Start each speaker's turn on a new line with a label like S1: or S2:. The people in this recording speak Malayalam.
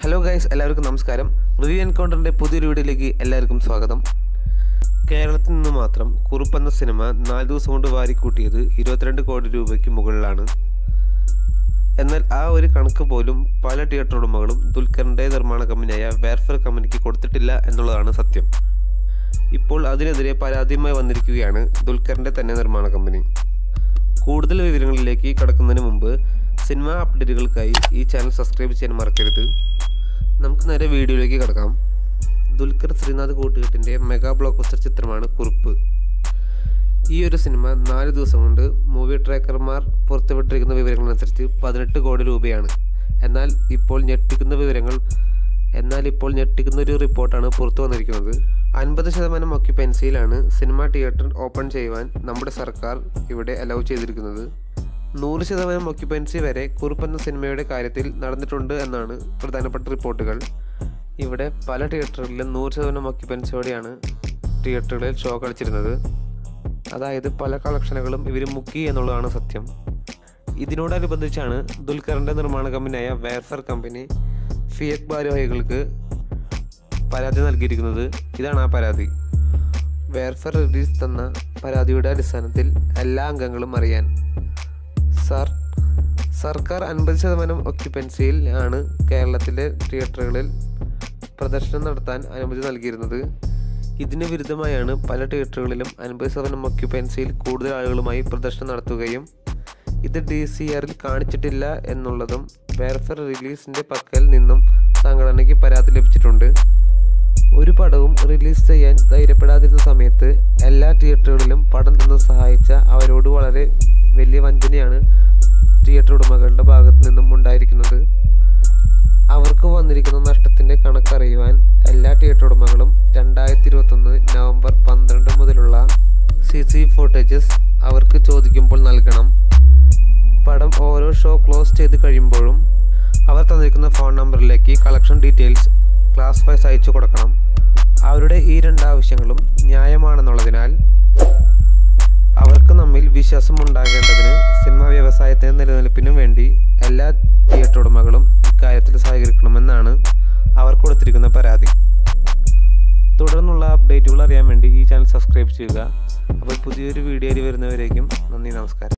S1: ഹലോ ഗൈസ് എല്ലാവർക്കും നമസ്കാരം റിവ്യൂ എൻകൗണ്ടറിൻ്റെ പുതിയൊരു വീഡിയോയിലേക്ക് എല്ലാവർക്കും സ്വാഗതം കേരളത്തിൽ നിന്ന് മാത്രം കുറുപ്പ് എന്ന സിനിമ നാല് ദിവസം കൊണ്ട് വാരിക്കൂട്ടിയത് ഇരുപത്തിരണ്ട് കോടി രൂപയ്ക്ക് മുകളിലാണ് എന്നാൽ ആ ഒരു കണക്ക് പോലും പല തിയേറ്റർ ഉടമകളും ദുൽഖറിൻ്റെ നിർമ്മാണ കമ്പനിയായ വേർഫർ കമ്പനിക്ക് കൊടുത്തിട്ടില്ല എന്നുള്ളതാണ് സത്യം ഇപ്പോൾ അതിനെതിരെ പരാതിയുമായി വന്നിരിക്കുകയാണ് ദുൽഖറിൻ്റെ തന്നെ നിർമ്മാണ കമ്പനി കൂടുതൽ വിവരങ്ങളിലേക്ക് കടക്കുന്നതിന് മുമ്പ് സിനിമ അപ്ഡേറ്റുകൾക്കായി ഈ ചാനൽ സബ്സ്ക്രൈബ് ചെയ്യാൻ മറക്കരുത് നമുക്ക് നേരെ വീഡിയോയിലേക്ക് കിടക്കാം ദുൽഖർ ശ്രീനാഥ് കൂട്ടുകെട്ടിൻ്റെ മെഗാ ബ്ലോക്ക് ബസ്റ്റർ ചിത്രമാണ് കുറുപ്പ് ഈ ഒരു സിനിമ നാല് ദിവസം കൊണ്ട് മൂവി ട്രാക്കർമാർ പുറത്തുവിട്ടിരിക്കുന്ന വിവരങ്ങളനുസരിച്ച് പതിനെട്ട് കോടി രൂപയാണ് എന്നാൽ ഇപ്പോൾ ഞെട്ടിക്കുന്ന വിവരങ്ങൾ എന്നാൽ ഇപ്പോൾ ഞെട്ടിക്കുന്ന ഒരു റിപ്പോർട്ടാണ് പുറത്തു വന്നിരിക്കുന്നത് അൻപത് ശതമാനം ഒക്യുപ്പൻസിയിലാണ് സിനിമ തിയേറ്റർ ഓപ്പൺ ചെയ്യുവാൻ നമ്മുടെ സർക്കാർ ഇവിടെ അലൗ ചെയ്തിരിക്കുന്നത് നൂറ് ശതമാനം ഒക്യുപ്പൻസി വരെ കുറുപ്പെന്ന സിനിമയുടെ കാര്യത്തിൽ നടന്നിട്ടുണ്ട് എന്നാണ് പ്രധാനപ്പെട്ട റിപ്പോർട്ടുകൾ ഇവിടെ പല തിയേറ്ററുകളിലും നൂറ് ശതമാനം ഒക്യുപ്പൻസിയോടെയാണ് തിയേറ്ററുകളിൽ ഷോ കളിച്ചിരുന്നത് അതായത് പല കളക്ഷനുകളും ഇവർ മുക്കി എന്നുള്ളതാണ് സത്യം ഇതിനോടനുബന്ധിച്ചാണ് ദുൽഖറിൻ്റെ നിർമ്മാണ കമ്പനിയായ വേർഫർ കമ്പനി ഫിയക് ഭാരവാഹികൾക്ക് പരാതി നൽകിയിരിക്കുന്നത് ഇതാണ് ആ പരാതി വേർഫർ റിലീസ് തന്ന പരാതിയുടെ അടിസ്ഥാനത്തിൽ എല്ലാ അംഗങ്ങളും അറിയാൻ സർ സർക്കാർ അൻപത് ശതമാനം ഒക്യുപ്പൻസിയിൽ ആണ് കേരളത്തിലെ തിയേറ്ററുകളിൽ പ്രദർശനം നടത്താൻ അനുമതി നൽകിയിരുന്നത് ഇതിന് വിരുദ്ധമായാണ് പല തിയേറ്ററുകളിലും അൻപത് ശതമാനം ഒക്യുപ്പൻസിയിൽ കൂടുതൽ ആളുകളുമായി പ്രദർശനം നടത്തുകയും ഇത് ഡി സി ആറിൽ കാണിച്ചിട്ടില്ല എന്നുള്ളതും വേർഫർ റിലീസിൻ്റെ പക്കൽ നിന്നും സംഘടനയ്ക്ക് പരാതി ലഭിച്ചിട്ടുണ്ട് ഒരു പടവും റിലീസ് ചെയ്യാൻ ധൈര്യപ്പെടാതിരുന്ന സമയത്ത് എല്ലാ തിയേറ്ററുകളിലും പടം തന്ന് സഹായിച്ച അവരോട് വളരെ വലിയ വഞ്ചനയാണ് തിയേറ്റർ ഉടമകളുടെ ഭാഗത്തു നിന്നും ഉണ്ടായിരിക്കുന്നത് അവർക്ക് വന്നിരിക്കുന്ന നഷ്ടത്തിൻ്റെ കണക്കറിയുവാൻ എല്ലാ തിയേറ്റർ ഉടമകളും രണ്ടായിരത്തി ഇരുപത്തൊന്ന് നവംബർ പന്ത്രണ്ട് മുതലുള്ള സി സി ഫുട്ടേജസ് അവർക്ക് ചോദിക്കുമ്പോൾ നൽകണം പടം ഓരോ ഷോ ക്ലോസ് ചെയ്ത് കഴിയുമ്പോഴും അവർ തന്നിരിക്കുന്ന ഫോൺ നമ്പറിലേക്ക് കളക്ഷൻ ഡീറ്റെയിൽസ് ക്ലാസ് വൈസ് അയച്ചു കൊടുക്കണം അവരുടെ ഈ രണ്ട് ആവശ്യങ്ങളും ന്യായമാണെന്നുള്ളതിനാൽ അവർക്ക് നമ്മിൽ വിശ്വാസം ഉണ്ടാകേണ്ടതിന് സിനിമാ വ്യവസായത്തിന്റെ നിലനിൽപ്പിനും വേണ്ടി എല്ലാ തിയേറ്റർ ഉടമകളും ഇക്കാര്യത്തിൽ സഹകരിക്കണമെന്നാണ് അവർ കൊടുത്തിരിക്കുന്ന പരാതി തുടർന്നുള്ള അപ്ഡേറ്റുകൾ അറിയാൻ വേണ്ടി ഈ ചാനൽ സബ്സ്ക്രൈബ് ചെയ്യുക അപ്പോൾ പുതിയൊരു വീഡിയോയിൽ വരുന്നവരേക്കും നന്ദി നമസ്കാരം